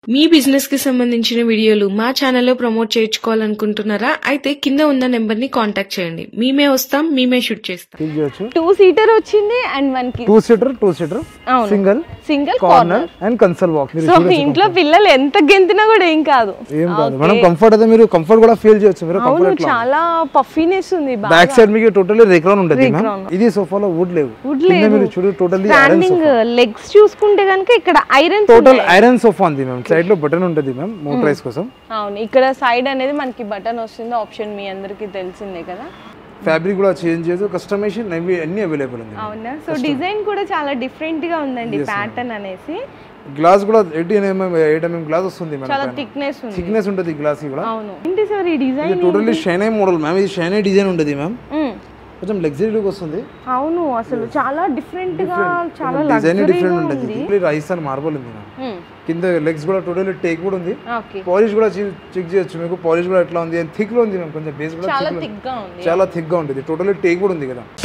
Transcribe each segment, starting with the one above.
మీ business కి సంబంధించిన వీడియోలు మా ఛానల్లో ప్రమోట్ చేయించుకోవాలనుకుంటున్నారా అయితే కింద ఉన్న నెంబర్ ని కాంటాక్ట్ చేయండి మేమే వస్తాం మేమే షూట్ చేస్తాం క్లిక్ చేయొచ్చు టూ సీటర్ వచ్చింది అండ్ వన్ కి టూ సీటర్ టూ సీటర్ అవును. Single single corner and console box మీరు సో చూడొచ్చు ఇంట్లో పిల్లలు ఎంత గెంతినా కూడా ఏం కాదు ఏం కాదు మనం కంఫర్ట్ అయితే మీరు కంఫర్ట్ కూడా ఫీల్ చేయొచ్చు మీరు అవును కంఫర్ట్ చాలా పఫీనెస్ ఉంది బాగా బ్యాక్ సైడ్ మీకు టోటల్లీ రేక్రాన్ ఉంటుంది మ్యామ్ Recline. ఇది సోఫాలో వుడ్ లేవు Wood కింద లేదు. మీరు చూడు టోటల్లీ ఐరన్ స్టాండింగ్ లెగ్స్ చూసుకుంటే కనుక ఇక్కడ ఐరన్ టోటల్ ఐరన్ సోఫా ఉంది మ్యామ్ సైడ్ లో బటన్ ఉంటుంది మ్యామ్ మోటరైజ్ కోసం అవును ఇక్కడ సైడ్ అనేది మనకి బటన్ వస్తుంది ఆప్షన్ మీ అందరికి తెలిసిందే కదా ఫ్యాబ్రిక్ కూడా చేంజ్ చేయొచ్చు కస్టమైజేషన్ అవి అన్ని అవైలబుల్ ఉంది అవునా సో డిజైన్ కూడా చాలా డిఫరెంట్ గా ఉందండి ప్యాటర్న్ అనేసి గ్లాస్ కూడా eighteen MM eight MM glass వస్తుంది చాలా మ్యామ్ థిక్నెస్ ఉంది థిక్నెస్ ఉంటుంది గ్లాస్ కూడా అవును ఏంటి సార్ ఈ design totally shiny model ma'am ఇది షైనై డిజైన్ ఉంటుంది మ్యామ్ కొంచెం లగ్జరీ లుక్ వస్తుంది అవును అసలు చాలా డిఫరెంట్ గా చాలా డిజైన్ లగ్జరీ డిఫరెంట్ ఉంటుంది ఇది రాజస్థాన్ మార్బల్ ఉంది మ్యామ్ కింద లెగ్స్ కూడా టోటల్లీ టేక్ కూడా ఉంది ఓకే పాలిష్ కూడా చెక్ చేయొచ్చు మీకు పాలిష్ కూడా ఎట్లా ఉంది థిక్ లో ఉంది మ్యామ్ కొంచెం బేస్ కూడా చాలా thick లో థిక్ గా ఉంది చాలా థిక్ గా ఉంటుంది టోటల్లీ టేక్ కూడా ఉంది కదా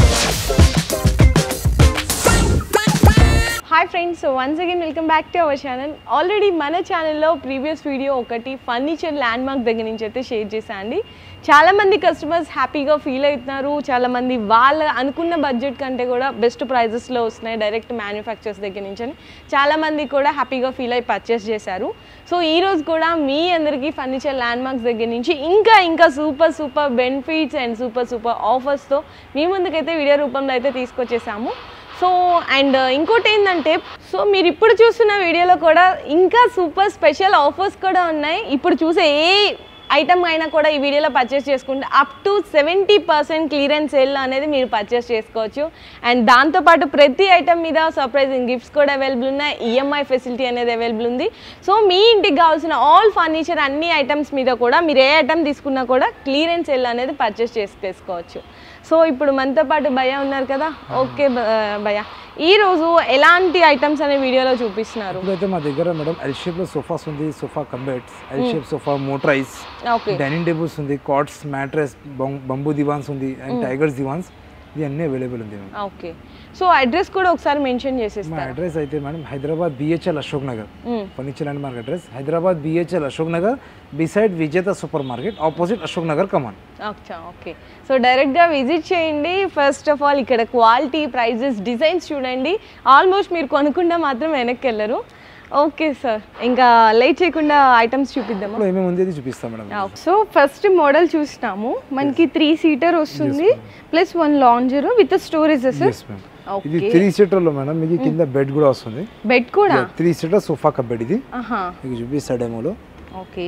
hi friends once again welcome back to our channel already మన ఛానల్లో ప్రీవియస్ వీడియో ఒకటి ఫర్నిచర్ ల్యాండ్ మార్క్ దగ్గర నుంచి అయితే షేర్ చేశాను అండి చాలామంది కస్టమర్స్ హ్యాపీగా ఫీల్ అవుతున్నారు చాలామంది వాళ్ళ అనుకున్న బడ్జెట్ కంటే కూడా బెస్ట్ ప్రైజెస్లో వస్తున్నాయి డైరెక్ట్ మ్యానుఫ్యాక్చర్స్ దగ్గర నుంచి అని చాలామంది కూడా హ్యాపీగా ఫీల్ అయి పర్చేస్ చేశారు సో ఈ రోజు కూడా మీ అందరికీ ఫర్నిచర్ ల్యాండ్ మార్క్స్ దగ్గర నుంచి ఇంకా ఇంకా super super benefits and super super ఆఫర్స్తో మీ ముందుకైతే వీడియో రూపంలో అయితే తీసుకొచ్చేసాము సో అండ్ ఇంకోటి ఏంటంటే సో మీరు ఇప్పుడు చూస్తున్న వీడియోలో కూడా ఇంకా సూపర్ స్పెషల్ ఆఫర్స్ కూడా ఉన్నాయి ఇప్పుడు చూసే ఏ ఐటమ్ అయినా కూడా ఈ వీడియోలో పర్చేస్ చేసుకుంటే up to seventy percent clearance sale అనేది మీరు పర్చేస్ చేసుకోవచ్చు అండ్ దాంతోపాటు ప్రతి ఐటమ్ మీద సర్ప్రైజింగ్ గిఫ్ట్స్ కూడా అవైలబుల్ ఉన్నాయి ఈఎంఐ ఫెసిలిటీ అనేది అవైలబుల్ ఉంది సో మీ ఇంటికి కావాల్సిన ఆల్ ఫర్నిచర్ అన్ని ఐటమ్స్ మీద కూడా మీరు ఏ ఐటమ్ తీసుకున్నా కూడా క్లియరెన్స్ సేల్ అనేది పర్చేస్ చేసుకోవచ్చు సో ఇప్పుడు మనతో పాటు భయ ఉన్నారు కదా ఓకే బ- భయ ఈ రోజు ఎలాంటి ఐటమ్స్ అనే వీడియోలో చూపిస్తున్నారు ఇప్పుడైతే మా దగ్గర మేడం ఎల్ షేప్ లో సోఫాస్ ఉంది sofa cum beds L shape sofa motorise okay dining tables ఉంది కాట్స్ మ్యాట్రెస్ బంబూ దివాన్స్ ఉంది అండ్ టైగర్స్ దివాన్స్ ఇది అన్ని అవైలబుల్ ఉంది మేడం ఓకే సో అడ్రస్ కూడా ఒకసారి మెన్షన్ మా చేసేస్తారు అడ్రస్ అయితే మేడం హైదరాబాద్ బిహెచ్ఎల్ అశోక్ నగర్ మ్మ్. Furniture and market address Hyderabad BHEL Ashok Nagar beside Vijetha super market opposite Ashok Nagar Kaman అచ్చా ఓకే సో డైరెక్ట్గా విజిట్ చేయండి ఫస్ట్ ఆఫ్ ఆల్ ఇక్కడ క్వాలిటీ ప్రైజెస్ డిజైన్స్ చూడండి ఆల్మోస్ట్ మీరు కొనుక్కుండా మాత్రం వెనక్కి వెళ్ళరు ఓకే సార్ ఇంకా లేట్ చేయకుండా ఐటమ్స్ చూపిద్దామా ఇప్పుడు ఏమేమి ఉంది అది చూపిస్తాం మేడం సో ఫస్ట్ మోడల్ చూసినాము మనకి త్రీ సీటర్ వస్తుంది plus one lounger with storages yes ma'am ఇది త్రీ సీటర్ లో మేడం మీకు కింద బెడ్ కూడా వస్తుంది బెడ్ కూడా త్రీ సీటర్ సోఫా కబెడ్ ఇది ఆహా మీకు చూపిస్తా డెమోలో ఓకే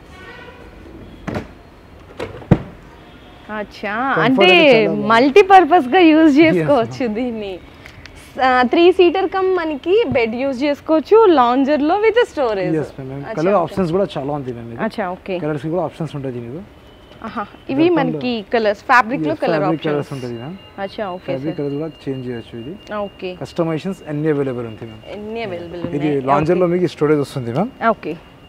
అచ్చా అంటే మల్టీపర్పస్ గా యూజ్ చేసుకోవచ్చు దీన్ని త్రీ సీటర్ కమ్ మనకి బెడ్ యూజ్ చేసుకోవచ్చు లాంజర్ లో with storage yes ma'am colour options కూడా చాలా ఉంది మ్యామ్ అచ్చా ఓకే కలర్స్ కూడా ఆప్షన్స్ ఉంటుంది మీకు ఆహా ఇవి మనకి కలర్స్ ఫ్యాబ్రిక్ లో కలర్ ఫ్యాబ్రిక్ ఆప్షన్ కలర్స్ ఉంటుంది మ్యామ్ అచ్చా ఓకే ఫ్యాబ్రిక్ కలర్స్ కూడా చేంజ్ చేయొచ్చు ఇది ఓకే కస్టమైజేషన్స్ అన్ని అవైలబుల్ ఉంటాయి మ్యామ్ ఎన్ని అవైలబుల్ ఇది ఉన్నాయి లాంజర్ లో మీకు స్టోరేజ్ వస్తుంది ma'am okay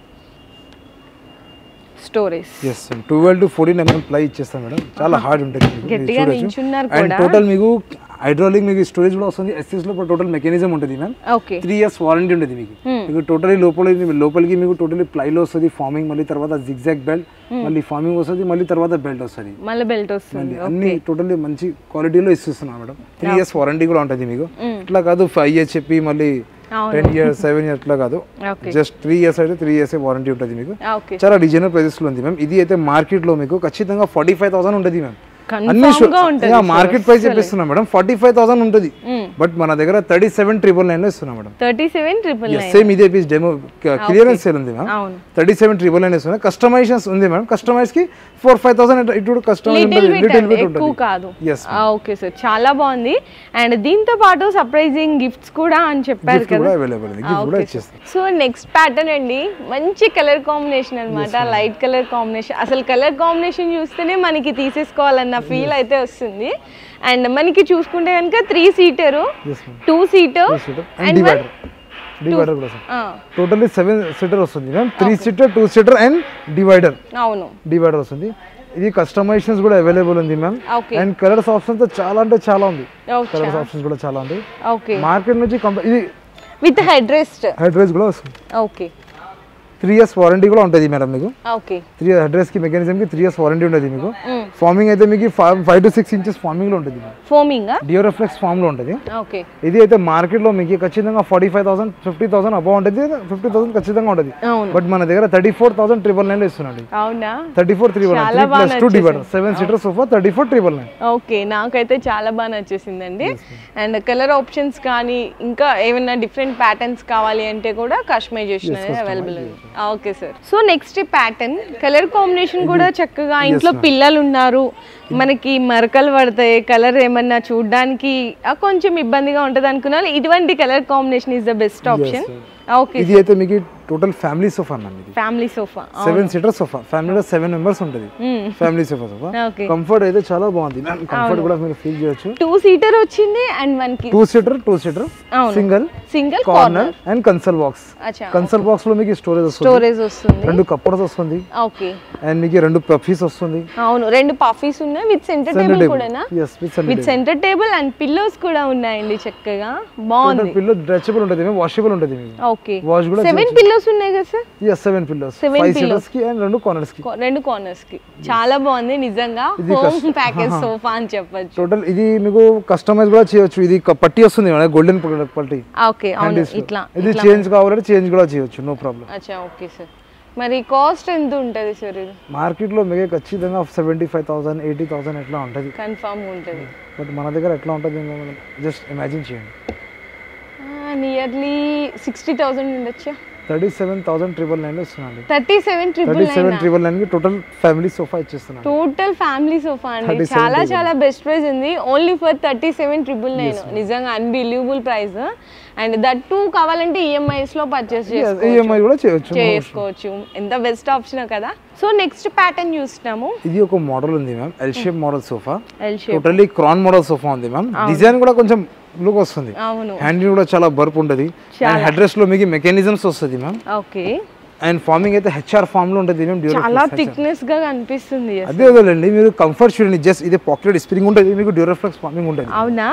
storage yes twelve to fourteen MM ply ఇచ్చేస్తాం మేడం చాలా హార్డ్ ఉంటుంది మీకు. మీరు గట్టిగా చూడొచ్చు. నించున్నారు అండ్ కూడా. టోటల్ మీకు హైడ్రాలిక్ మీకు స్టోరేజ్ కూడా వస్తుంది ఎస్ఎస్ లో టోటల్ మెకానిజం ఉంటుంది ma'am okay three years warranty ఉంటుంది మీకు మీకు టోటలీ లోపల లోపలికి మీకు టోటలీ ప్లైలో వస్తుంది ఫార్మింగ్ మళ్ళీ తర్వాత జిగ్జాగ్ బెల్ట్ మళ్ళీ ఫార్మింగ్ వస్తుంది మళ్ళీ తర్వాత బెల్ట్ వస్తుంది మళ్ళీ బెల్ట్ వస్తుంది మళ్ళీ అన్ని టోటల్లీ మంచి క్వాలిటీలో ఇస్తున్నాం మేడం త్రీ ఇయర్స్ వారంటీ కూడా ఉంటుంది మీకు ఇట్లా కాదు ఫైవ్ ఇయర్స్ చెప్పి మళ్ళీ అవును. టెన్ ఇయర్స్ సెవెన్ ఇయర్స్ ఇట్లా కాదు ఓకే జస్ట్ త్రీ ఇయర్స్ అయితే త్రీ ఇయర్స్ వారంటీ ఉంటుంది మీకు ఓకే చాలా డిజైనర్ ప్రైజెస్ లో ఉంది మ్యామ్ ఇది అయితే మార్కెట్ లో మీకు ఖచ్చితంగా ఫార్టీ ఫైవ్ థౌసండ్ ఉంటుంది మ్యామ్ కన్ఫర్మ్ గా ఉంటుంది మార్కెట్ ప్రైస్ చెప్పిస్తున్నాం మేడం ఫార్టీ ఫైవ్ థౌసండ్ ఉంటుంది బట్ మన దగ్గర థర్టీ సెవెన్ ట్రిపుల్ నైన్ లో ఇస్తున్నాం madam thirty seven triple nine same ఇదే పీస్ డెమో క్లియరెన్స్ సేల్ ఉంది మ్యామ్ అవును థర్టీ సెవెన్ ట్రిపుల్ నైన్ ఇస్తున్నాం కస్టమైజేషన్స్ ఉంది మేడం కస్టమైజ్ కి ఫోర్ ఫైవ్ థౌసండ్ ఇటు కస్టమైజ్ లిటిల్ ఉంటుంది బిట్ లిటిల్ బిట్ ఎక్కువ ఉంటుంది కాదు Yes, ఓకే సార్ చాలా బాగుంది అండ్ దీంతో పాటు సర్ప్రైజింగ్ గిఫ్ట్స్ కూడా అని చెప్పారు గిఫ్ట్ కూడా కదా అవైలబుల్ ఉంది గిఫ్ట్ కూడా ఇచ్చేస్తాం సో నెక్స్ట్ ప్యాటర్న్ అండి మంచి కలర్ కాంబినేషన్ అన్నమాట లైట్ కలర్ కాంబినేషన్ అసలు కలర్ కాంబినేషన్ చూస్తేనే మనకి తీసేసుకోవాలన్న ఫీల్ అయితే వస్తుంది అండ్ మనకి చూసుకుంటే కనుక three seater Yes, ma'am. Two seater and divider divider కూడా టోటల్లీ సెవెన్ సీటర్ వస్తుంది ma'am three seater two seater and divider అవును డివైడర్ వస్తుంది ఇది కస్టమైజేషన్స్ కూడా అవైలబుల్ ఉంది ma'am okay and colours options చాలా అంటే చాలా ఉంది ఓకే కలర్స్ ఆప్షన్స్ కూడా చాలా ఉంది ఓకే మార్కెట్ నుంచి కంప ఇది with headrest head rise కూడా వస్తుంది ఓకే త్రీ ఇయర్స్ వారంటీ కూడా ఉంటుంది మేడం మీకు ఓకే త్రీ అడ్రస్ కి మెకానిజం కి త్రీ ఇయర్స్ వారంటీ ఉంటుంది మీకు ఫార్మింగ్ అయితే మీకు five to six inches foaming లో ఉంటుంది ఫోమింగ్ డియోరెఫ్లెక్స్ ఫామ్ లో ఉంటుంది ఓకే ఇది అయితే మార్కెట్ లో మీకు ఖచ్చితంగా forty five thousand fifty thousand above ఉంటుంది ఫిఫ్టీ థౌసండ్ ఖచ్చితంగా ఉంటుంది అవును బట్ మన దగ్గర thirty four thousand triple nine ఇస్తున్నాడు అవునా థర్టీ ఫోర్ త్రిబుల్ నైన్ చాలా బాగా plus two divider seven seater sofa thirty four triple nine okay నాకైతే చాలా బాగా నచ్చేసిందండి అండ్ కలర్ ఆప్షన్స్ కానీ ఇంకా ఏమైనా డిఫరెంట్ ప్యాటర్న్స్ కావాలి అంటే కూడా కస్టమైజేషన్ అనేది అవైలబుల్ ఉంది okay sir so next pattern colour combination కూడా చక్కగా ఇంట్లో పిల్లలు ఉన్నారు మనకి మరకలు పడతాయి కలర్ ఏమన్నా చూడడానికి ఆ, కొంచెం ఇబ్బందిగా ఉంటుంది అనుకున్నారు ఇటువంటి colour combination is the best option okay ఇది అయితే మీకు టోటల్ ఫ్యామిలీ సోఫా అన్న ఇది family sofa seven seater sofa ఫ్యామిలీలో సెవెన్ మెంబర్స్ ఉంటుంది family sofa sofa okay comfort అయితే చాలా బాగుంది కంఫర్ట్ కూడా మీరు ఫీల్ చేయొచ్చు టూ సీటర్ వచ్చింది అండ్ వన్ కి టూ సీటర్ టూ సీటర్ అవును. Single single corner and console box అచ్చా కన్సల్ బాక్స్ లో మీకు స్టోరేజ్ వస్తుంది స్టోరేజ్ వస్తుంది రెండు కప్పర్స్ వస్తుంది ఓకే అండ్ మీకు రెండు పఫీస్ వస్తుంది అవును రెండు పఫీస్ ఉన్నాయి విత్ సెంటర్ టేబుల్ కూడానా yes with with centre table and pillows కూడా ఉన్నాయండి చక్కగా బాగుంది పిల్లో డ్రెచబుల్ ఉంటుంది వాషబుల్ ఉంటుంది మీకు ఓకే వాష్ కూడా సెవెన్ పిల్లోస్ ఉన్నాయి కదా sir yes seven pillows Seven five pillows. Seaters కి అండ్ రెండు కార్నర్స్ కి రెండు కార్నర్స్ కి చాలా బాగుంది నిజంగా హోమ్ ప్యాకేజ్ సోఫా అని చెప్పొచ్చు టోటల్ ఇది మీకు కస్టమైజ్ కూడా చేయొచ్చు ఇది క- పట్టి వస్తుంది మేడం గోల్డెన్ పట్టి ఓకే అవును ఇట్లా ఇది చేంజ్ కావాలంటే చేంజ్ కూడా చేయొచ్చు నో ప్రాబ్లం అచ్చా ఓకే సార్ మరి కాస్ట్ ఎంత ఉంటుంది సార్ ఇది మార్కెట్ లో మీకు ఖచ్చితంగా seventy five thousand eighty thousand ఎట్లా ఉంటుంది కన్ఫామ్ ఉంటుంది బట్ మన దగ్గర ఎట్లా ఉంటుంది జస్ట్ ఇమాజిన్ చేయండి నియర్లీ సిక్స్టీ థౌసండ్ ఉండొచ్చా thirty seven thousand triple nine ఇస్తున్నాండి thirty seven triple thirty seven triple nine కి టోటల్ ఫ్యామిలీ సోఫా ఇచ్చేస్తున్నాను టోటల్ ఫ్యామిలీ సోఫా అండి 37 చాలా చాలా బెస్ట్ ప్రైస్ ఉంది only for thirty seven triple nine నిజంగా unbelievable price and that too కావాలంటే EMIs లో పర్చేస్ చేసుకోవచ్చు ఈఎంఐ కూడా చేయొచ్చు చేసుకోవచ్చు ఎంత బెస్ట్ ఆప్షన్ కదా సో నెక్స్ట్ ప్యాటర్న్ చూస్తున్నాము ఇది ఒక మోడల్ ఉంది ma'am L shape model sofa L shape totally క్రాన్ మోడల్ సోఫా ఉంది మ్యామ్ డిజైన్ కూడా కొంచెం లుక్ వస్తుంది అవును హ్యాండిల్ కూడా చాలా బర్ప్ ఉంటుంది అండ్ హెడ్రెస్ లో మీకు మెకానిజమ్స్ వస్తుంది మ్యామ్ ఓకే అండ్ ఫార్మింగ్ అయితే హెచ్ఆర్ ఫామ్ లో ఉంటుంది మ్యామ్ చాలా థిక్నెస్ గా కనిపిస్తుంది అదే వదలండి మీరు కంఫర్ట్ చూడండి జస్ట్ ఇది పాకెట్ స్ప్రింగ్ ఉంటుంది మీకు డ్యూరోఫ్లెక్స్ ఫార్మింగ్ ఉంటుంది అవునా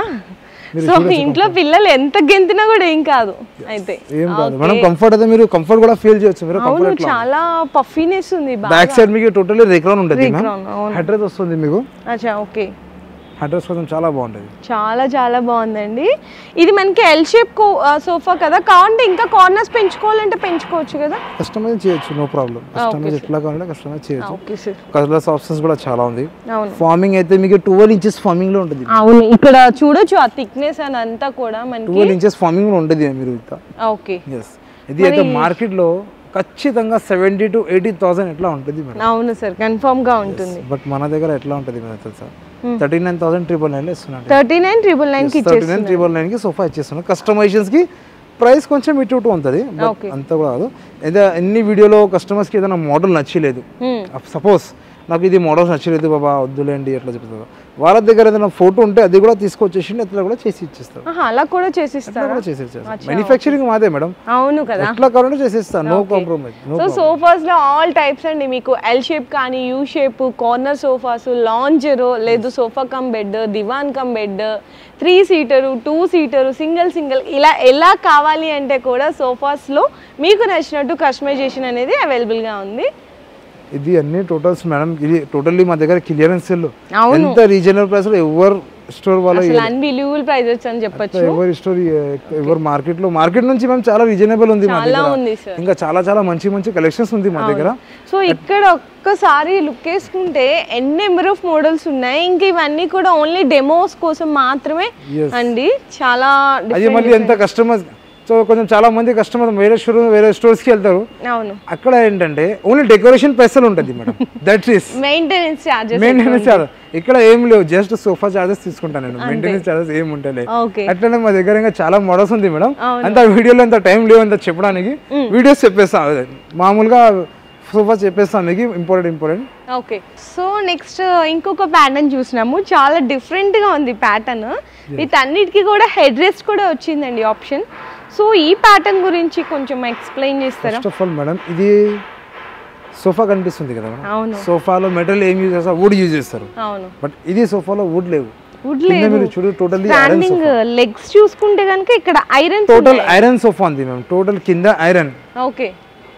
సో ఇంట్లో పిల్లలు ఎంత గెంతినా కూడా ఏం కాదు అయితే ఏం కాదు మనం కంఫర్ట్ అయితే మీరు కంఫర్ట్ కూడా ఫీల్ చేయొచ్చు మీరు అవును కంఫర్ట్ చాలా పఫీనెస్ ఉంది బాగా బ్యాక్ సైడ్ మీకు టోటల్లీ రేక్రాన్ ఉంటుంది మ్యామ్ Recron, అవును హెడ్రెస్ వస్తుంది మీకు అచ్చా ఓకే హెడ్రెస్ కోసం చాలా బాగుంటుంది చాలా చాలా బాగుందండి ఇది మనకి ఎల్ షేప్ సోఫా కదా కావాలంటే ఇంకా కార్నర్స్ పెంచుకోవాలంటే పెంచుకోవచ్చు కదా కస్టమైజ్ చేయొచ్చు నో ప్రాబ్లం కస్టమైజ్ ఎట్లా కావాలంటే కస్టమైజ్ చేయొచ్చు ఓకే సార్ కలర్స్ ఆప్షన్స్ కూడా చాలా ఉంది అవును ఫార్మింగ్ అయితే మీకు ట్వెల్వ్ ఇంచెస్ ఫార్మింగ్ లో ఉంటుంది అవును ఇక్కడ చూడొచ్చు ఆ థిక్నెస్ అని అంతా కూడా మనకి ట్వెల్వ్ ఇంచెస్ ఫార్మింగ్ లో ఉంటుంది మీరు ఇంకా ఓకే ఎస్ ఇది అయితే మార్కెట్ లో ఖచ్చితంగా సెవెంటీ టు ఎయిటీ థౌసండ్ ఎట్లా ఉంటుంది మేడం అవును సార్ కన్ఫర్మ్ గా ఉంటుంది బట్ మన దగ్గర ఎట్లా ఉంటుంది మేడం తెలుసా thirty nine thousand triple nine ఇస్తున్నాడు థర్టీ నైన్ ట్రిపుల్ నైన్ కి థర్టీ నైన్ ట్రిపుల్ నైన్ కి సోఫా ఇచ్చేస్తున్నాం కస్టమైజేషన్స్ కి ప్రైస్ కొంచెం ఇటు ఇటు ఉంటుంది but Okay. అంత కూడా కాదు ఏదో ఎన్ని వీడియోలో కస్టమర్స్ కి ఏదైనా మోడల్ నచ్చలేదు సపోజ్ నాకు ఇది మోడల్స్ నచ్చలేదు బాబా వద్దులేండి ఎట్లా చెప్తారు వాళ్ళ దగ్గర ఏదైనా ఫోటో ఉంటే అది కూడా తీసుకొచ్చేసి అట్లా కూడా చేసి ఇచ్చేస్తారు అలా కూడా అట్లా చేసిస్తారా కూడా చేసి ఇచ్చేస్తారు మ్యానుఫ్యాక్చరింగ్ మాదే మేడం అవును కదా ఎట్లా కావాలంటే చేసేస్తాను no compromise no so sofas లో ఆల్ టైప్స్ అండి మీకు ఎల్ షేప్ కానీ U shape corner sofas lounger లేదు sofa cum bed divan cum bed three seater two seater single single ఇలా ఎలా కావాలి అంటే కూడా సోఫాస్ లో మీకు నచ్చినట్టు కస్టమైజేషన్ అనేది అవైలబుల్ గా ఉంది ఇది అన్ని టోటల్స్ మేడం ఇది టోటల్లీ మా దగ్గర క్లియరెన్స్ సెల్ అవును. ఎంత రీజనల్ ప్రైస్ లో ఎవరు స్టోర్ వాళ్ళ అసలు అన్బిలీవబుల్ ప్రైజెస్ అని చెప్పొచ్చు ఎవరి స్టోర్ ఎవరు మార్కెట్ లో మార్కెట్ నుంచి మేము చాలా రీజనబుల్ ఉంది మా చాలా దగ్గర ఉంది సార్ ఇంకా చాలా చాలా మంచి మంచి కలెక్షన్స్ ఉంది మా దగ్గర సో ఇక్కడ ఒక్కసారి లుక్ వేసుకుంటే ఎన్ నెంబర్ ఆఫ్ మోడల్స్ ఉన్నాయి ఇంకా ఇవన్నీ కూడా ఓన్లీ డెమోస్ కోసం మాత్రమే Yes. అండి చాలా అది మళ్ళీ ఎంత కస్టమర్ సో కొంచెం చాలా మంది కస్టమర్ వేరే స్టోర్ వేరే స్టోర్స్ కి వెళ్తారు అవును అక్కడ ఏంటంటే ఓన్లీ డెకరేషన్ పైసలు ఉంటుంది madam that is maintenance charges maintenance charges ఇక్కడ ఏం లేవు జస్ట్ సోఫా చార్జెస్ తీసుకుంటాను నేను మెయింటెనెన్స్ చార్జెస్ ఏం ఉంటాయి ఓకే అట్లనే మా దగ్గర ఇంకా చాలా మోడల్స్ ఉంది మేడం అవును. అంత వీడియోలో అంత టైం లేవు అంత చెప్పడానికి వీడియోస్ చెప్పేస్తాం అదే. మామూలుగా సోఫా చెప్పేస్తాం మీకు important important okay so next ఇంకొక ప్యాటర్న్ చూసినాము చాలా different గా ఉంది ప్యాటర్న్ విత్ అన్నిటికీ కూడా హెడ్ రెస్ట్ కూడా వచ్చిందండి ఆప్షన్ సో ఈ ప్యాటర్న్ గురించి కొంచెం ఎక్స్ప్లెయిన్ చేస్తారా ఫస్ట్ ఆఫ్ ఆల్ మేడం ఇది సోఫా కనిపిస్తుంది కదా మేడం అవును సోఫాలో మెటల్ ఏం యూజ్ చేస్తారు వుడ్ యూజ్ చేస్తారు అవును బట్ ఇది సోఫాలో వుడ్ లేవు వుడ్ కింద లేదు మీరు చూడు టోటల్లీ ఐరన్ స్టాండింగ్ లెగ్స్ చూసుకుంటే కనుక ఇక్కడ ఐరన్ టోటల్ ఐరన్ సోఫా ఉంది మ్యామ్ టోటల్ కింద ఐరన్ ఓకే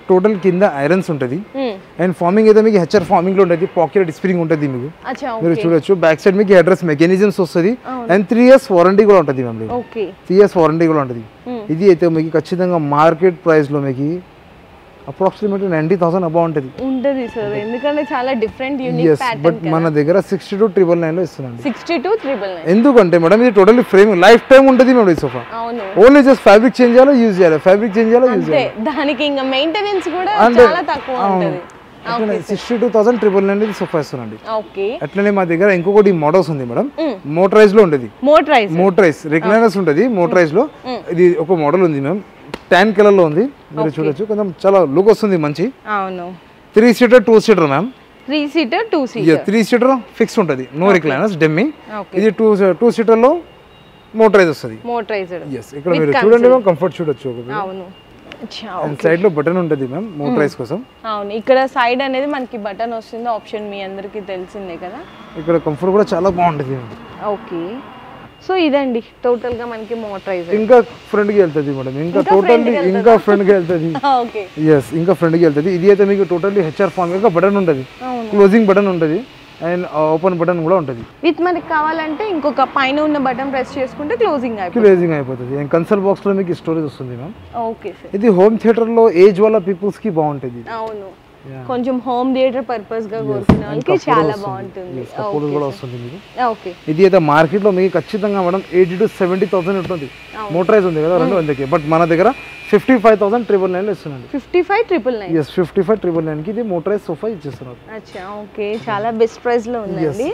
టోటల్ కింద ఐరన్స్ ఉంటుంది అండ్ ఫార్మింగ్ అయితే మీకు హెచ్ఆర్ ఫార్మింగ్ లో ఉంటుంది పాకెట్ స్ప్రింగ్ ఉంటుంది మీకు అచ్చా మీరు ఓకే చూడొచ్చు బ్యాక్ సైడ్ మీకు అడ్రస్ మెకానిజమ్స్ వస్తుంది అండ్ త్రీ ఇయర్స్ వారంటీ కూడా ఉంటుంది ma'am okay three years warranty కూడా ఉంటుంది ఇది అయితే మీకు ఖచ్చితంగా మార్కెట్ ప్రైస్ లో మీకు అప్రాక్సిమేట్లీ నైంటీ థౌసండ్ అబౌ ఉంటుంది ఉంటది సార్ ఎందుకంటే చాలా different unique yes but pattern మన దగ్గర సిక్స్టీ టు ట్రిపుల్ నైన్ లో ఇస్తున్నాండి సిక్స్టీ టూ త్రిబుల్ నైన్ ఎందుకంటే మేడం ఇది టోటల్లీ ఫ్రేమ్ లైఫ్ టైం ఉంటుంది మేడం ఈ సోఫా అవును ఓన్లీ జస్ట్ ఫ్యాబ్రిక్ చేంజ్ చేయాలో యూజ్ చేయాలి ఫ్యాబ్రిక్ చేంజ్ చేయాలో యూజ్ అంతే చేయాలి దానికి ఇంకా మెయింటెనెన్స్ కూడా అంటే- చాలా తక్కువ ఉంటది అట్లనే sixty two thousand triple nine ఇది సోఫా ఇస్తున్నాండి ఓకే అట్లనే మా దగ్గర ఇంకొకటి మోడల్స్ ఉంది మేడం మోటరైజ్ లో ఉంటుంది మోటరైజ్ మోటరైజ్ రిక్లైనర్స్ ఉంటుంది మోటరైజ్ లో ఇది ఒక మోడల్ ఉంది మ్యామ్ ట్యాన్ కలర్ లో ఉంది మీరు చూడొచ్చు కొంచెం చాలా లుక్ వస్తుంది మంచి అవును three seater two seater ma'am three seater two seater three seater fix ఉంటుంది నో రిక్లైనర్స్ డెమ్మి ఓకే ఇది టూ టూ సీటర్ లో మోటరైజ్ వస్తుంది మోటరైజ్డ్ ఎస్ ఇక్కడ మీరు చూడండి మ్యామ్ కంఫర్ట్ చూడొచ్చు ఒకటి అవును అచ్చా, అండ్ సైడ్ లో బటన్ ఉంటుంది మ్యామ్ మోటరైజ్ కోసం అవును ఇక్కడ సైడ్ అనేది మనకి బటన్ వస్తుంది ఆప్షన్ మీ అందరికీ తెలిసిందే కదా ఇక్కడ కంఫర్ట్ కూడా చాలా బాగుంటుంది ma'am. ఓకే సో ఇదండి టోటల్ గా మనకి మోటరైజ్ ఇంకా ఫ్రంట్ కి వెళ్తుంది మేడం ఇంకా టోటల్లీ ఇంకా ఫ్రంట్ కి వెళ్తుంది ఓకే ఎస్ ఇంకా ఫ్రంట్ కి వెళ్తుంది ఇది అయితే మీకు టోటల్లీ హెచ్ఆర్ ఫామ్ ఇంకా బటన్ ఉంటుంది అవును. క్లోజింగ్ బటన్ ఉంటుంది అండ్ ఓపెన్ బటన్ కూడా ఉంటుంది విత్ మనకి కావాలంటే ఇంకొక పైన ఉన్న బటన్ ప్రెస్ చేసుకుంటే క్లోజింగ్ అయిపోతుంది క్లోజింగ్ అయిపోతుంది అండ్ కన్సల్ బాక్స్ లో మీకు స్టోరేజ్ వస్తుంది మ్యామ్ ఓకే సార్ ఇది హోమ్ థియేటర్ లో ఏజ్ వాళ్ళ పీపుల్స్ కి బాగుంటుంది ఇది. అవును Yeah. కొంచెం హోమ్ థియేటర్ పర్పస్ గా కోరుకునే వాళ్ళకి చాలా బాగుంటుంది సపోర్ట్ కూడా వస్తుంది మీకు ఓకే ఇది అయితే మార్కెట్ లో మీకు ఖచ్చితంగా madam eighty to seventy thousand ఉంటుంది మోటరైజ్ ఉంది కదా రెండు వందకి బట్ మన దగ్గర fifty five thousand triple nine ఇస్తున్నాండి fifty five triple nine yes fifty five triple nine కి ఇది మోటరైజ్ సోఫా ఇచ్చేస్తున్నారు అచ్చా ఓకే చాలా బెస్ట్ ప్రైస్ లో ఉందండి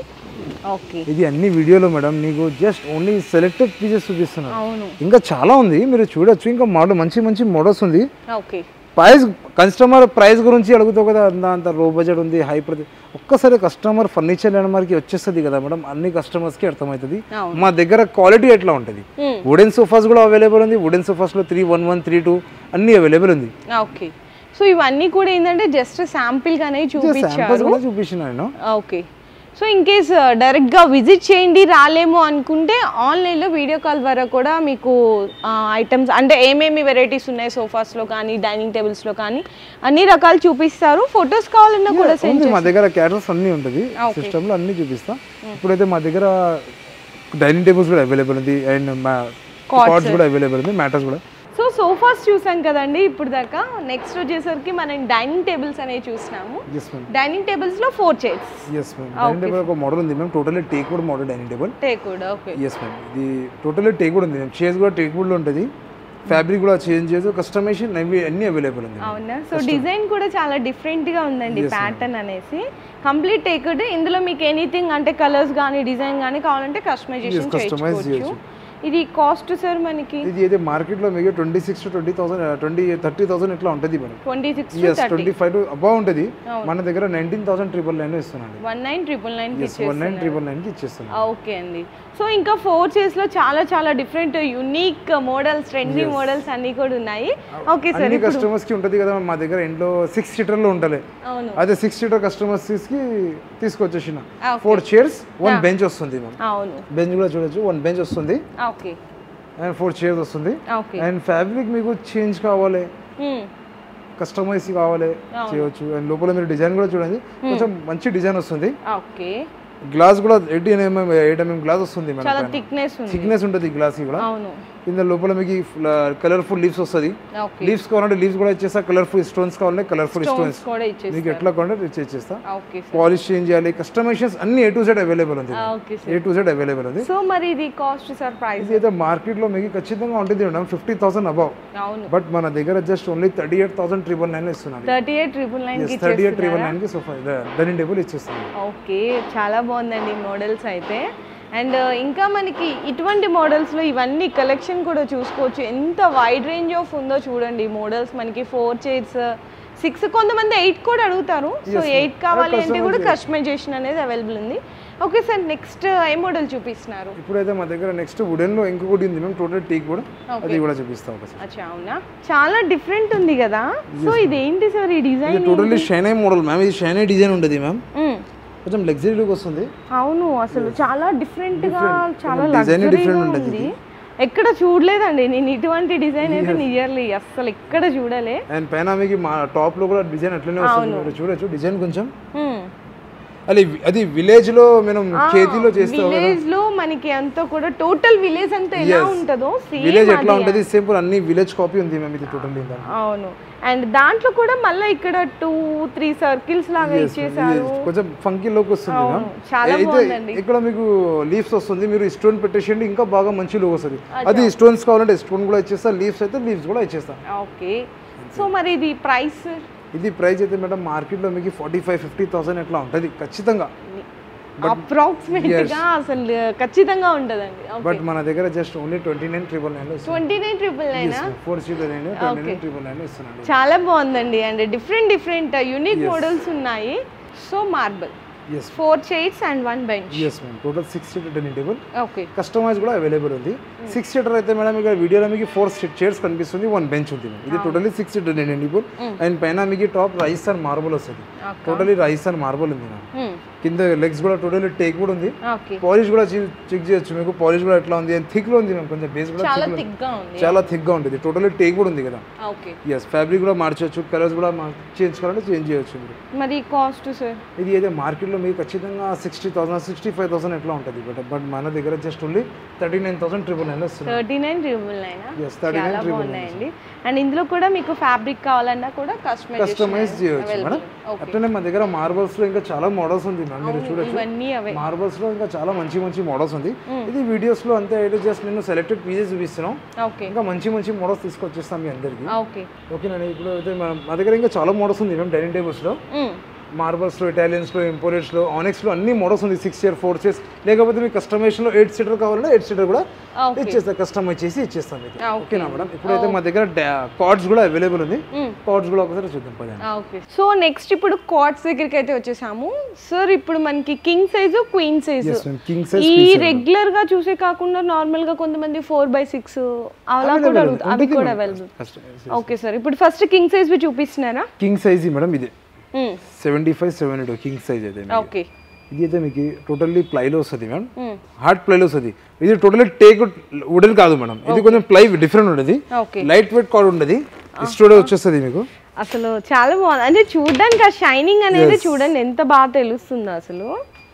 ఓకే ఇది అన్ని వీడియోలో మేడం నీకు జస్ట్ ఓన్లీ సెలెక్టెడ్ పీసెస్ చూపిస్తున్నాను అవును ఇంకా చాలా ఉంది మీరు చూడొచ్చు ఇంకా మోడల్ మంచి మంచి మోడల్స్ ఉంది ఓకే ప్రైస్ కస్టమర్ ప్రైస్ గురించి అడుగుతావు కదా అంత అంత లో బడ్జెట్ ఉంది హై ప్రతి ఒక్కసారి కస్టమర్ ఫర్నిచర్ కి వచ్చేస్తుంది కదా మేడం అన్ని కస్టమర్స్కి అర్థమవుతుంది అవును. మా దగ్గర క్వాలిటీ ఎట్లా ఉంటుంది Hmm. వుడెన్ సోఫాస్ కూడా అవైలబుల్ ఉంది వుడెన్ సోఫాస్లో three one one three two అన్ని అవైలబుల్ ఉంది ఓకే సో ఇవన్నీ కూడా ఏంటంటే జస్ట్ శాంపిల్ గానే శాంపుల్స్ చూపించారు కూడా చూపించిన నేను ఓకే సో ఇన్ కేస్ డైరెక్ట్గా విజిట్ చేయండి రాలేము అనుకుంటే ఆన్లైన్లో వీడియో కాల్ ద్వారా కూడా మీకు ఐటమ్స్ అంటే ఏమేమి వెరైటీస్ ఉన్నాయి సోఫాస్లో కానీ డైనింగ్ టేబుల్స్లో కానీ అన్ని రకాలు చూపిస్తారు ఫొటోస్ కావాలన్నా కూడా సెండ్ ఉంది మా దగ్గర క్యాటర్స్ అన్ని ఉంటుంది Okay. సిస్టంలో అన్ని చూపిస్తా ఇప్పుడైతే మా దగ్గర డైనింగ్ టేబుల్స్ కూడా అవైలబుల్ ఉంది అండ్ కార్డ్స్ కూడా అవైలబుల్ ఉంది మ్యాటర్స్ కూడా సో సోఫాస్ చూసాం కదండి ఇప్పుడు దాకా నెక్స్ట్ వచ్చేసరికి మనం డైనింగ్ టేబుల్స్ అనేవి చూసినాము ఎస్ మ్యామ్ డైనింగ్ టేబుల్స్లో four chairs yes ma'am dining table ఒక మోడల్ ఉంది ma'am totally teak wood model dining table teak కూడా ఓకే ఎస్ మ్యామ్ ఇది టోటల్లీ టేక్ వుడ్ ఉంది మ్యామ్ చైర్స్ కూడా టేక్ వుడ్లో ఉంటుంది ఫ్యాబ్రిక్ కూడా చేంజ్ చేయదు కస్టమైజేషన్ అవి అన్ని అవైలబుల్ ఉంది అవునా సో డిజైన్ కూడా చాలా డిఫరెంట్ గా ఉందండి ప్యాటర్న్ అనేసి కంప్లీట్ టేక్డ్ ఇందులో మీకు ఎనీథింగ్ అంటే కలర్స్ కానీ డిజైన్ కానీ కావాలంటే కస్టమైజేషన్ Yes, customize చేసుకోవచ్చు చేయొచ్చు. ఇది కాస్ట్ సార్ మనకి ఇది అయితే మార్కెట్లో మీకు twenty six to twenty thousand twenty thirty thousand ఇట్లా ఉంటుంది madam twenty six yes twenty five to above ఉంటుంది మన దగ్గర నైన్టీన్ థౌసండ్ ట్రిపుల్ నైన్ ఇస్తున్నాను వన్ నైన్ ట్రిపుల్ నైన్ కి ఎస్ వన్ నైన్ ట్రిపుల్ నైన్కి ఇచ్చేస్తున్నాను ఓకే అండి సో ఇంకా ఫోర్ చైర్స్ లో చాలా చాలా different unique models trendy models అన్ని కూడా ఉన్నాయి ఓకే సార్ అన్ని కస్టమర్స్ కి ఉంటుంది కదా మా దగ్గర ఇంట్లో సిక్స్ సీటర్ లో ఉంటలే అవును అదే సిక్స్ సీటర్ కస్టమర్స్ కి తీసుకొచ్చేసిన Okay. Four chairs one bench వస్తుంది మ్యామ్ అవును బెంచ్ కూడా చూడొచ్చు వన్ బెంచ్ వస్తుంది ఓకే అండ్ ఫోర్ చైర్స్ వస్తుంది ఓకే అండ్ ఫ్యాబ్రిక్ మీకు చేంజ్ కావాలి కస్టమైజ్ కావాలి చేయవచ్చు అండ్ లోపల మీరు డిజైన్ కూడా చూడండి కొంచెం మంచి డిజైన్ వస్తుంది ఓకే గ్లాస్ కూడా eighteen MM eight MM glass వస్తుంది చాలా మేడం థిక్నెస్ ఉంది థిక్నెస్ ఉంటుంది గ్లాస్ కూడా అవును కింద లోపల మీకు కలర్ఫుల్ లీవ్స్ వస్తుంది ఓకే లీవ్స్ కావాలంటే లీవ్స్ కూడా ఇచ్చేస్తా కలర్ఫుల్ స్టోన్స్ కావాలంటే కలర్ఫుల్ స్టోన్స్ స్టోన్స్ కూడా ఇచ్చేసి మీకు ఎట్లా కావాలంటే ఇచ్చి ఇచ్చేస్తా ఓకే సార్ పాలిష్ చేంజ్ చేయాలి కస్టమైజేషన్స్ అన్ని ఏ టు జెడ్ అవైలబుల్ ఉంది okay sir A to Z available ఉంది సో మరి ఇది కాస్ట్ సార్ ప్రైస్ ఇది అయితే మార్కెట్లో మీకు ఖచ్చితంగా ఉంటుంది మేడం ఫిఫ్టీ థౌసండ్ అబౌవ్ అవును బట్ మన దగ్గర just only thirty eight thousand triple nine ఇస్తున్నాను థర్టీ ఎయిట్ ట్రిపుల్ నైన్ కి థర్టీ ఎయిట్ ట్రిపుల్ నైన్కి సోఫా డైనింగ్ టేబుల్ ఇచ్చేస్తాను ఓకే చాలా బాగుందండి మోడల్స్ అయితే అండ్ ఇంకా మనకి ఇటువంటి మోడల్స్లో ఇవన్నీ కలెక్షన్ కూడా చూసుకోవచ్చు ఎంత వైడ్ రేంజ్ ఆఫ్ ఉందో చూడండి మోడల్స్ మనకి ఫోర్ చైర్స్ సిక్స్ కొంతమంది ఎయిట్ కూడా అడుగుతారు సో ఎయిట్ కావాలి అంటే కూడా కస్టమైజేషన్ అనేది అవైలబుల్ ఉంది ఓకే సార్ నెక్స్ట్ ఏ మోడల్ చూపిస్తున్నారు ఇప్పుడైతే మా దగ్గర నెక్స్ట్ వుడెన్లో ఇంకొకటి ఉంది మేము టోటల్ టీక్ కూడా అది కూడా చూపిస్తాం ఒకసారి అచ్చా అవునా చాలా డిఫరెంట్ ఉంది కదా సో ఇది ఏంటి సార్ ఈ ఇది design totally shiny model ma'am ఇది షైనై డిజైన్ ఉంటుంది మ్యామ్ కొంచెం లగ్జరీ లుక్ వస్తుంది అవును అసలు చాలా డిఫరెంట్ గా చాలా Design లగ్జరీగా different ఉంటుంది ఉంది ఎక్కడ చూడలేదండి నేను ఇటువంటి డిజైన్ అయితే నియర్లీ అస్సలు ఎక్కడ చూడలే అండ్ పైన మీకు మా టాప్ లో కూడా డిజైన్ అట్లనే వస్తుంది మీరు చూడొచ్చు డిజైన్ కొంచెం హ్మ్. అది అది విలేజ్ లో మనం చేతిలో చేస్తాం కదా విలేజ్ లో మనకి అంతా కూడా టోటల్ విలేజ్ అంతా ఎలా ఉంటుందో సేమ్ విలేజ్ ఎట్లా ఉంటుంది సింపుల్ అన్ని విలేజ్ కాపీ ఉంది మేము ఇది టోటల్ అవును అండ్ దాంట్లో కూడా మళ్ళీ ఇక్కడ టూ త్రీ సర్కిల్స్ లాగా ఇచ్చేసారు కొంచెం ఫంకీ లోకి వస్తుంది అవును, ma'am. చాలా అయితే బాగుందండి. ఇక్కడ మీకు లీవ్స్ వస్తుంది మీరు స్టోన్ పెట్టేసేయండి ఇంకా బాగా మంచి లోక్ వస్తుంది అది స్టోన్స్ కావాలంటే స్టోన్ కూడా ఇచ్చేస్తా లీవ్స్ అయితే లీవ్స్ కూడా ఇచ్చేస్తా ఓకే సో మరి ఇది ప్రైస్ ఇది ప్రైస్ అయితే మేడం మార్కెట్లో మీకు ఫార్టీ ఫైవ్ ఫిఫ్టీ థౌసండ్ ఎట్లా ఉంటుంది ఖచ్చితంగా అప్రాక్సిమేట్ గా అసలు ఖచ్చితంగా ఉంటదండి బట్ మన దగ్గర just only twenty nine triple nine twenty nine triple nine four seater nine twenty nine triple nine ఇస్తున్నాను చాలా బాగుందండి and different different unique models ఉన్నాయి so marble yes four chairs and one bench yes ma'am total six seater dining table okay customize కూడా available ఉంది six seater అయితే madam ఇక్కడ వీడియోలో మీకు ఫోర్ చైర్స్ కనిపిస్తుంది వన్ బెంచ్ ఉంది ఇది totally six seater dining table and పైన మీకు టాప్ రైస్ అండ్ మార్బుల్ వస్తుంది టోటలీ రైస్ అండ్ మార్బుల్ ఉంది మేడం కింద లెగ్స్ కూడా టోటలీ టేక్ కూడా ఉంది ఓకే పాలిష్ కూడా చెక్ చేయొచ్చు మీకు పాలిష్ కూడా ఎట్లా ఉంది థిక్ లో ఉంది మ్యామ్ కొంచెం బేస్ కూడా చాలా thick లో ఉంది. థిక్ గా ఉంది చాలా థిక్ గా ఉంటుంది టోటలీ టేక్ కూడా ఉంది కదా ఓకే ఎస్ ఫ్యాబ్రిక్ కూడా మార్చొచ్చు కలర్స్ కూడా చేంజ్ కావాలంటే చేంజ్ చేయొచ్చు మీరు మరి కాస్ట్ సార్ ఇది అయితే మార్కెట్లో మీకు ఖచ్చితంగా sixty thousand sixty five thousand ఎట్లా ఉంటుంది బట్ బట్ మన దగ్గర just only thirty nine thousand triple nine వస్తుంది thirty nine triple nine Yes, 39 చాలా triple nine. బాగున్నాయండి అండ్ ఇందులో కూడా మీకు ఫ్యాబ్రిక్ కావాలన్నా కూడా కస్టమైజ్ కస్టమైజ్ చేయొచ్చు మేడం అట్లనే మన దగ్గర మార్బల్స్ లో ఇంకా చాలా మోడల్స్ ఉంది మ్యామ్ మీరు చూడొచ్చు ఇవన్నీ అవే మార్బల్స్ లో ఇంకా చాలా మంచి మంచి మోడల్స్ ఉంది ఇది వీడియోస్ లో అంతే అయితే జస్ట్ నేను సెలెక్టెడ్ పీసెస్ చూపిస్తున్నాం ఓకే ఇంకా మంచి మంచి మోడల్స్ తీసుకొచ్చేస్తాం మీ అందరికి ఓకే ఓకేనండి ఇప్పుడు అయితే మనం మా దగ్గర ఇంకా చాలా మోడల్స్ ఉంది మ్యామ్ డైనింగ్ టేబుల్స్ లో మార్బల్స్ లో ఇటాలియన్స్ లో ఇంపోరిట్స్ లో ఆనెక్స్ లో అన్ని మోడల్స్ ఉంది సిక్స్ ఇయర్ ఫోర్ చైర్స్ లేకపోతే మీకు కస్టమైజేషన్ లో ఎయిట్ సీటర్ కావాలంటే ఎయిట్ సీటర్ కూడా Okay. ఇచ్చేస్తాం కస్టమైజ్ చేసి ఇచ్చేస్తాం మీకు Okay. ఓకేనా మేడం ఇప్పుడైతే మా దగ్గర కార్డ్స్ కూడా అవైలబుల్ ఉంది కార్డ్స్ కూడా ఒకసారి చూద్దాం పదండి ఓకే సో నెక్స్ట్ ఇప్పుడు కాట్స్ దగ్గరికి అయితే వచ్చేసాము సార్ ఇప్పుడు మనకి king size queen size Yes, ma'am. King size, ఈ queen size. రెగ్యులర్ గా చూసే కాకుండా నార్మల్ గా కొంతమంది ఫోర్ బై సిక్స్ అలా కూడా అడుగుతా అవి కూడా అవైలబుల్ ఓకే సార్ ఇప్పుడు ఫస్ట్ కింగ్ సైజ్ చూపిస్తున్నారా కింగ్ సైజ్ మేడం ఇది seventy five seven two king size అయితే మీకు. ఓకే ఇది అయితే మీకు టోటల్లీ ప్లైలో వస్తుంది మేడం హార్డ్ ప్లైలో వస్తుంది ఇది టోటల్లీ టేక్ వుడెన్ కాదు మేడం ఇది కొంచెం ప్లై డిఫరెంట్ ఉంటుంది ఓకే లైట్ వెయిట్ కార్డ్ ఉండదు స్టూడియో వచ్చేస్తుంది మీకు అసలు చాలా బాగుంది అంటే చూడడానికి ఆ షైనింగ్ అనేది చూడండి ఎంత బాగా తెలుస్తుందో అసలు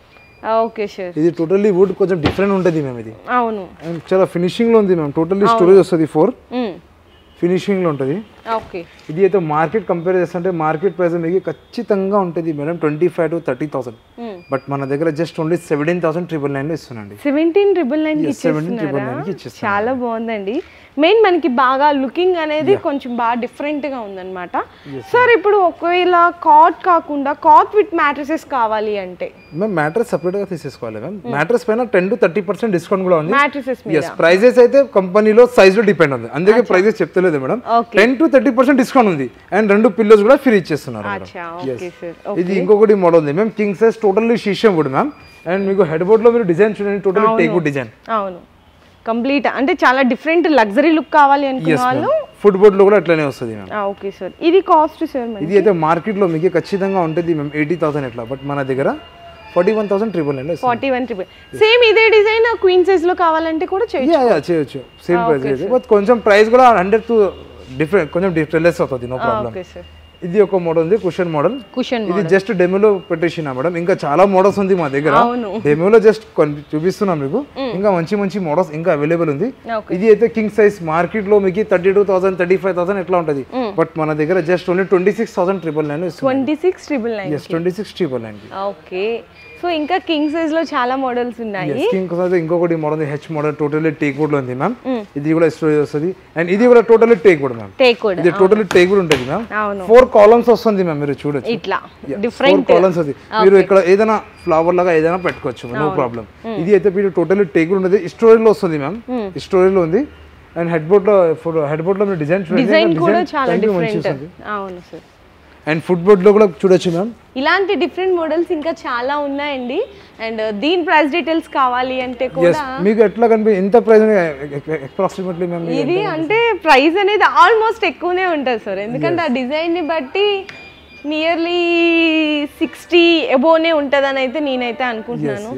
ఓకే సార్ ఇది టోటల్లీ వుడ్ కొంచెం డిఫరెంట్ ఉంటుంది మేము ఇది అవును అండ్ చాలా ఫినిషింగ్ లో ఉంది మ్యామ్ టోటల్లీ స్టోరేజ్ వస్తుంది ఫోర్ ఫినిషింగ్ లో ఉంటుంది ఓకే ఇది అయితే మార్కెట్ కంపేర్ చేస్తుంటే మార్కెట్ ప్రైస్ మీకు ఖచ్చితంగా ఉంటుంది madam twenty five to thirty thousand but మన దగ్గర just only seventeen thousand triple nine ఇస్తున్నాండి seventeen triple nine Yes, 17 triple nine కి ఇచ్చేస్తున్నారా ఇచ్చేస్తున్నాం. చాలా బాగుందండి మెయిన్ మనకి బాగా లుకింగ్ అనేది కొంచెం బాగా డిఫరెంట్ గా ఉందన్నమాట సార్ ఇప్పుడు ఒకవేళ కాట్ కాకుండా కాట్ విత్ మ్యాట్రసెస్ కావాలి అంటే మేము మ్యాట్రెస్ సపరేట్ గా తీసేసుకోవాలి మ్యామ్ మ్యాట్రెస్ పైన ten to thirty percent discount కూడా ఉంది మ్యాట్రసెస్ మీద ఎస్ ప్రైజెస్ అయితే కంపెనీలో సైజ్ లో డిపెండ్ ఉంది అందుకే ప్రైజెస్ చెప్తలేదు madam Okay. Ten to thirty percent discount ఉంది అండ్ రెండు పిల్లోస్ కూడా ఫ్రీ ఇచ్చేస్తున్నారు మేడం అచ్చా Yes. ఓకే సార్ ఇది ఇంకొకటి మోడల్ ఉంది ma'am king size totally sheesham wood ma'am and మీకు హెడ్ బోర్డ్ లో మీరు డిజైన్ చూడండి టోటల్లీ టేక్ వుడ్ డిజైన్ అవును కంప్లీట్ అంటే చాలా డిఫరెంట్ లగ్జరీ లుక్ కావాలి అనుకున్న ఎస్ వాళ్ళు ఫుడ్ బోర్డ్ లో కూడా అట్లనే వస్తుంది మ్యామ్ ఓకే సార్ ఇది కాస్ట్ సార్ మరి ఇది అయితే మార్కెట్ లో మీకు ఖచ్చితంగా ఉంటుంది మ్యామ్ ఎయిటీ థౌసండ్ ఎట్లా బట్ మన దగ్గర forty one thousand triple nine forty one triple same ఇదే డిజైన్ క్వీన్ సైజ్ లో కావాలంటే కూడా చేయొచ్చు యా చేయొచ్చు సేమ్ ప్రైస్ అయితే బట్ కొంచెం ప్రైస్ కూడా హండ్రెడ్ టు డిఫరెంట్ కొంచెం లెస్ అవుతుంది నో ప్రాబ్లం ఓకే సార్ ఇది ఒక మోడల్ ఉంది కుషన్ మోడల్ కుషన్ ఇది జస్ట్ డెమోలో పెట్టేసిన మేడం ఇంకా చాలా మోడల్స్ ఉంది మా దగ్గర అవును. డెమోలో జస్ట్ చూపిస్తున్నాం మీకు ఇంకా మంచి మంచి మోడల్స్ ఇంకా అవైలబుల్ ఉంది Okay. ఇది అయితే కింగ్ సైజ్ మార్కెట్ లో మీకు thirty two thousand thirty five thousand ఎట్లా ఉంటుంది బట్ మన దగ్గర just only twenty six thousand triple nine twenty six triple nine yes twenty six triple nine okay so ఇంకా కింగ్ సైజ్ లో చాలా మోడల్స్ ఉన్నాయి కింగ్ సైజ్ ఇంకొకటి model H model totally teak wood లో ఉంది మ్యామ్ ఇది కూడా స్టోరేజ్ వస్తుంది అండ్ ఇది కూడా totally teak wood ma'am teak కూడా ఇది టోటల్లీ టేక్ వుడ్ ఉంటుంది మ్యామ్ అవును ఫోర్ కాలమ్స్ వస్తుంది మ్యామ్ మీరు చూడొచ్చు ఇట్లా ఫోర్ డిఫరెంట్ కాలమ్స్ అది మీరు ఇక్కడ ఏదైనా ఫ్లవర్ లాగా ఏదైనా పెట్టుకోవచ్చు నో ప్రాబ్లం ఇది అయితే మీరు టోటల్లీ టేక్ ఉండదు స్టోరేజ్ లో వస్తుంది మ్యామ్ స్టోరేజ్ లో ఉంది అండ్ హెడ్ బోర్డ్ లో హెడ్ బోర్డ్ లో మీరు డిజైన్ డిజైన్ కూడా చూడండి చాలా design మంచిగా డిఫరెంట్ వస్తుంది అవును సార్ అండ్ ఫుట్ బోర్డ్ లో కూడా చూడొచ్చు మ్యామ్ ఇలాంటి డిఫరెంట్ మోడల్స్ ఇంకా చాలా ఉన్నాయండి అండ్ దీని ప్రైస్ డీటెయిల్స్ కావాలి అంటే ఎస్ కూడా మీకు ఎట్లా కనిపి ఎంత ప్రైస్ అప్రాక్సిమేట్లీ మ్యామ్ ఇది అంటే ప్రైస్ అనేది ఆల్మోస్ట్ ఎక్కువనే ఉంటుంది సార్ ఎందుకంటే ఆ డిజైన్ ని బట్టి నియర్లీ సిక్స్టీ ఎబోనే ఉంటుందని అయితే నేనైతే అనుకుంటున్నాను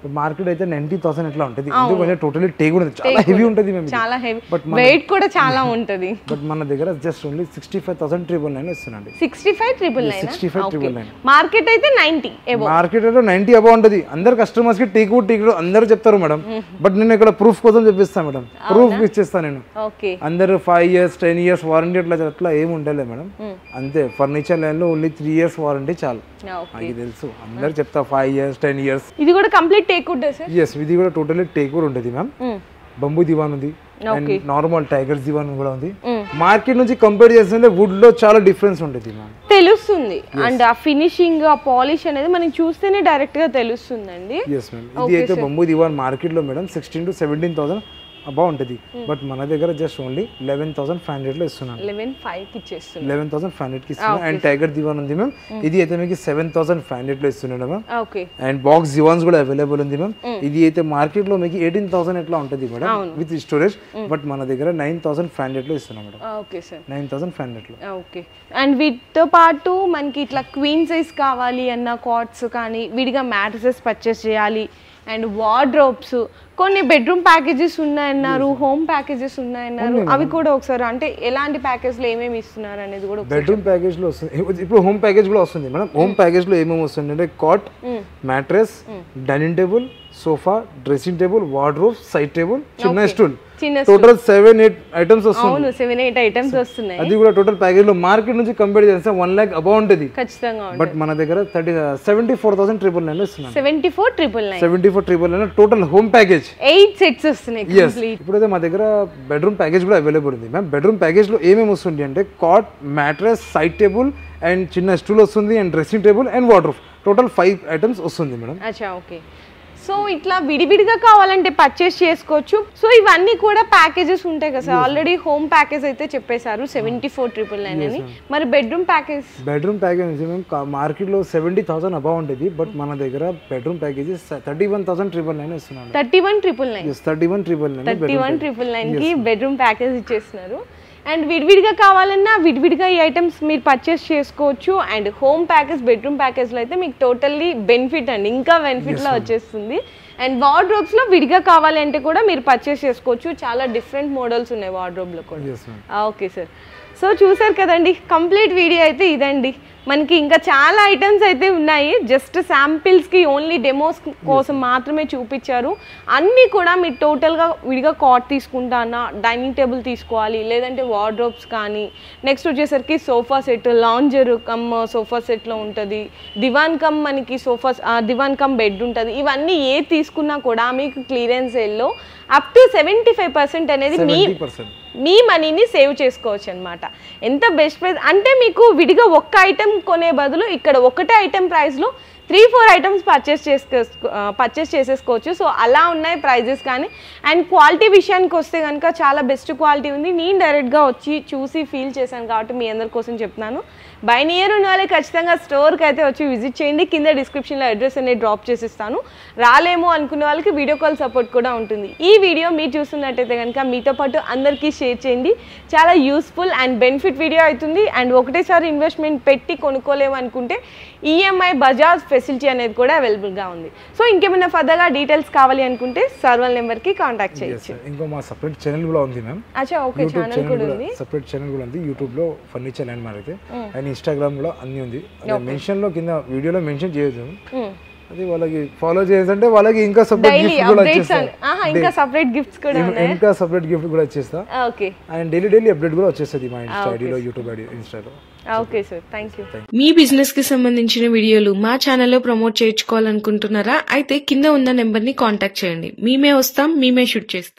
మార్కెట్ అయితే నైన్టీ థౌసండ్ ఎట్లా ఉంటుంది ఇది కొంచెం టోటలీ టేక్ ఉంటుంది చాలా హెవీ ఉంటుంది మేము చాలా హెవీ But వెయిట్ కూడా చాలా ఉంటది బట్ మన దగ్గర just only sixty five thousand triple nine ఇస్తున్నాండి sixty five triple nine sixty five triple nine market అయితే నైన్టీ ఏవో మార్కెట్ లో నైన్టీ అబౌ ఉంటుంది అందరు కస్టమర్స్ కి టీకు టీకు అందరు చెప్తారు మేడం బట్ నేను ఇక్కడ ప్రూఫ్ కోసం చెప్పిస్తాను మేడం ప్రూఫ్ ఇచ్చేస్తాను నేను ఓకే అందరు five years ten years warranty అట్లా అట్లా ఏమి ఉండలేదు మేడం అంతే ఫర్నిచర్ లైన్ లో ఓన్లీ త్రీ ఇయర్స్ వారంటీ చాలు నాకు తెలుసు అందరు చెప్తా ఫైవ్ ఇయర్స్ టెన్ ఇయర్స్ ఇది కూడా complete teak wood sir yes ఇది కూడా టోటలీ టేక్ కూడా ఉంటుంది మ్యామ్ బంబు దివాన్ ఉంది అండ్ నార్మల్ టైగర్స్ దివాన్ కూడా ఉంది మార్కెట్ నుంచి కంపేర్ చేస్తుంటే వుడ్ లో చాలా డిఫరెన్స్ ఉంటుంది మ్యామ్ తెలుస్తుంది అండ్ ఆ ఫినిషింగ్ ఆ పాలిష్ అనేది మనం చూస్తేనే డైరెక్ట్ గా తెలుస్తుందండి ఎస్ మ్యామ్ ఇది అయితే బంబు దివాన్ మార్కెట్ లో madam sixteen to seventeen thousand బాగుంటుంది బట్ మన దగ్గర just only eleven thousand five hundred లో ఇస్తున్నాను లెవెన్ ఫైవ్ కి ఇచ్చేస్తుంది లెవెన్ థౌసండ్ ఫైవ్ హండ్రెడ్ కి ఇస్తున్నాను అండ్ టైగర్ దివాన్ ఉంది మ్యామ్ ఇది అయితే మీకు సెవెన్ థౌసండ్ ఫైవ్ హండ్రెడ్ లో ఇస్తున్నాడు ma'am okay and box divans కూడా అవైలబుల్ ఉంది మ్యామ్ ఇది అయితే మార్కెట్ లో మీకు ఎయిటీన్ థౌసండ్ ఎట్లా ఉంటుంది మేడం విత్ స్టోరేజ్ బట్ మన దగ్గర నైన్ థౌసండ్ ఫైవ్ హండ్రెడ్ లో ఇస్తున్నాం madam okay sir nine thousand five hundred లో ఓకే అండ్ వీటితో పాటు మనకి ఇట్లా క్వీన్ సైజ్ కావాలి అన్న కాట్స్ కానీ విడిగా మ్యాట్రసెస్ పర్చేస్ చేయాలి అండ్ వార్డ్రోబ్స్ కొన్ని బెడ్రూమ్ ప్యాకేజెస్ ఉన్నాయన్నారు హోమ్ ప్యాకేజెస్ ఉన్నాయన్నారు అవి కూడా ఒకసారి అంటే ఎలాంటి ప్యాకేజ్లో ఏమేమి ఇస్తున్నారు అనేది కూడా ఒకసారి బెడ్రూమ్ ప్యాకేజ్ లో వస్తుంది ఇప్పుడు హోమ్ ప్యాకేజ్ కూడా వస్తుంది మేడం హోమ్ ప్యాకేజ్ లో ఏమేమి వస్తుంది అంటే cot mattress dining table sofa dressing table wardrobe side table చిన్న స్టూల్ చిన్న టోటల్ సెవెన్ ఎయిట్ ఐటమ్స్ వస్తుంది అవును సెవెన్ ఎయిట్ ఐటమ్స్ వస్తున్నాయి అది కూడా టోటల్ ప్యాకేజ్ లో మార్కెట్ నుంచి కంపేర్ చేస్తే వన్ ల్యాక్ అబౌ ఉంటుంది ఖచ్చితంగా బట్ మన దగ్గర thirty seventy four thousand triple nine ఇస్తున్నాను seventy four triple nine seventy four triple nine total home package eight sets వస్తున్నాయి ఎస్ ఇప్పుడైతే మా దగ్గర బెడ్రూమ్ ప్యాకేజ్ కూడా అవైలబుల్ ఉంది మ్యామ్ బెడ్రూమ్ ప్యాకేజ్లో ఏమేమి వస్తుంది అంటే cot mattress side table and చిన్న స్టూల్ వస్తుంది and dressing table and water total five items వస్తుంది మేడం అచ్చా ఓకే సో ఇట్లా విడివిడిగా కావాలంటే పర్చేస్ చేసుకోవచ్చు సో ఇవన్నీ కూడా ప్యాకేజెస్ ఉంటాయి కదా సార్ ఆల్రెడీ హోమ్ ప్యాకేజ్ అయితే చెప్పేశారు సెవెంటీ ఫోర్ ట్రిపుల్ నైన్ అని మరి బెడ్రూమ్ ప్యాకేజ్ బెడ్రూమ్ ప్యాకేజ్ నుంచి మేము మార్కెట్లో సెవెంటీ థౌసండ్ అబౌ ఉంటుంది బట్ మన దగ్గర bedroom package thirty one thousand triple nine ఇస్తున్నాను thirty one triple nine thirty one triple nine thirty one triple nine కి బెడ్రూమ్ ప్యాకేజ్ ఇచ్చేస్తున్నారు అండ్ విడివిడిగా కావాలన్నా విడివిడిగా ఈ ఐటమ్స్ మీరు పర్చేస్ చేసుకోవచ్చు అండ్ హోమ్ ప్యాకేజ్ బెడ్రూమ్ ప్యాకేజ్లో అయితే మీకు టోటల్లీ బెనిఫిట్ అండి ఇంకా బెనిఫిట్లో వచ్చేస్తుంది అండ్ వార్డ్రోబ్స్లో విడిగా కావాలి అంటే కూడా మీరు పర్చేస్ చేసుకోవచ్చు చాలా డిఫరెంట్ మోడల్స్ ఉన్నాయి వార్డ్రోబ్లో కూడా yes ma'am okay sir so చూసారు కదండి కంప్లీట్ వీడియో అయితే ఇదండి మనకి ఇంకా చాలా ఐటమ్స్ అయితే ఉన్నాయి జస్ట్ శాంపిల్స్కి ఓన్లీ డెమోస్ కోసం మాత్రమే చూపించారు అన్నీ కూడా మీరు టోటల్గా విడిగా కాట్ తీసుకుంటానా డైనింగ్ టేబుల్ తీసుకోవాలి లేదంటే వార్డ్రోబ్స్ కానీ నెక్స్ట్ వచ్చేసరికి sofa set lounger cum sofa సెట్లో ఉంటుంది దివాన్ కమ్ మనకి సోఫా దివాన్ కమ్ బెడ్ ఉంటుంది ఇవన్నీ ఏ తీసుకున్నా కూడా మీకు క్లియరెన్స్ సేల్లో up to seventy five percent అనేది మీ సెవెంటీ పర్సెంట్ మీ మనీని సేవ్ చేసుకోవచ్చు అనమాట ఎంత బెస్ట్ ప్రైస్ అంటే మీకు విడిగా ఒక్క ఐటెం కొనే బదులు ఇక్కడ ఒకటే ఐటెం ప్రైస్లో త్రీ ఫోర్ ఐటమ్స్ పర్చేస్ చేసుకో పర్చేస్ చేసేసుకోవచ్చు సో అలా ఉన్నాయి ప్రైజెస్ కానీ అండ్ క్వాలిటీ విషయానికి వస్తే కనుక చాలా బెస్ట్ క్వాలిటీ ఉంది నేను డైరెక్ట్గా వచ్చి చూసి ఫీల్ చేశాను కాబట్టి మీ అందరి కోసం చెప్తున్నాను బై నియర్ ఉన్న వాళ్ళకి ఖచ్చితంగా స్టోర్కి అయితే వచ్చి విజిట్ చేయండి కింద డిస్క్రిప్షన్లో అడ్రస్ అనేది డ్రాప్ చేసిస్తాను రాలేమో అనుకునే వాళ్ళకి వీడియో కాల్ సపోర్ట్ కూడా ఉంటుంది ఈ వీడియో మీరు చూస్తున్నట్టయితే కనుక మీతో పాటు అందరికీ షేర్ చేయండి చాలా యూస్ఫుల్ అండ్ బెనిఫిట్ వీడియో అవుతుంది అండ్ ఒకటేసారి ఇన్వెస్ట్మెంట్ పెట్టి కొనుక్కోలేము అనుకుంటే ఈఎంఐ బజాజ్ ఫెసిలిటీ అనేది కూడా అవైలబుల్గా ఉంది సో ఇంకేమైనా ఫర్దర్గా డీటెయిల్స్ కావాలి అనుకుంటే సర్వల్ నెంబర్కి కాంటాక్ట్ చేయొచ్చు ఇంకో మా సపరేట్ ఛానల్ కూడా ఉంది మ్యామ్ అచ్చా ఓకే యూట్యూబ్ ఛానల్ ఛానల్ కూడా కూడా ఉంది సపరేట్ ఛానల్ కూడా ఉంది యూట్యూబ్ లో ఫర్నిచర్ ల్యాండ్ మార్క్ అయితే అండ్ ఇన్స్టాగ్రామ్ కూడా అన్ని ఉంది మెన్షన్ లో కింద వీడియోలో మెన్షన్ చేయొచ్చు అది వాళ్ళకి ఫాలో చేయాలంటే వాళ్ళకి ఇంకా సపరేట్ డైలీ గిఫ్ట్ కూడా అప్డేట్స్ వచ్చేస్తా ఇంకా సపరేట్ గిఫ్ట్స్ కూడా ఉన్నాయి ఇంకా సపరేట్ గిఫ్ట్ కూడా వచ్చేస్తా okay and daily daily update కూడా వచ్చేస్తుంది మా ఇన్స్టా ఐడిలో యూట్యూబ్ ఐడి ఇన్స్టాలో ఓకే సార్ థ్యాంక్ యూ మీ బిజినెస్ కి సంబంధించిన వీడియోలు మా ఛానల్లో ప్రమోట్ చేయించుకోవాలనుకుంటున్నారా అయితే కింద ఉన్న నెంబర్ ని కాంటాక్ట్ చేయండి మేమే వస్తాం మేమే షూట్ చేస్తాం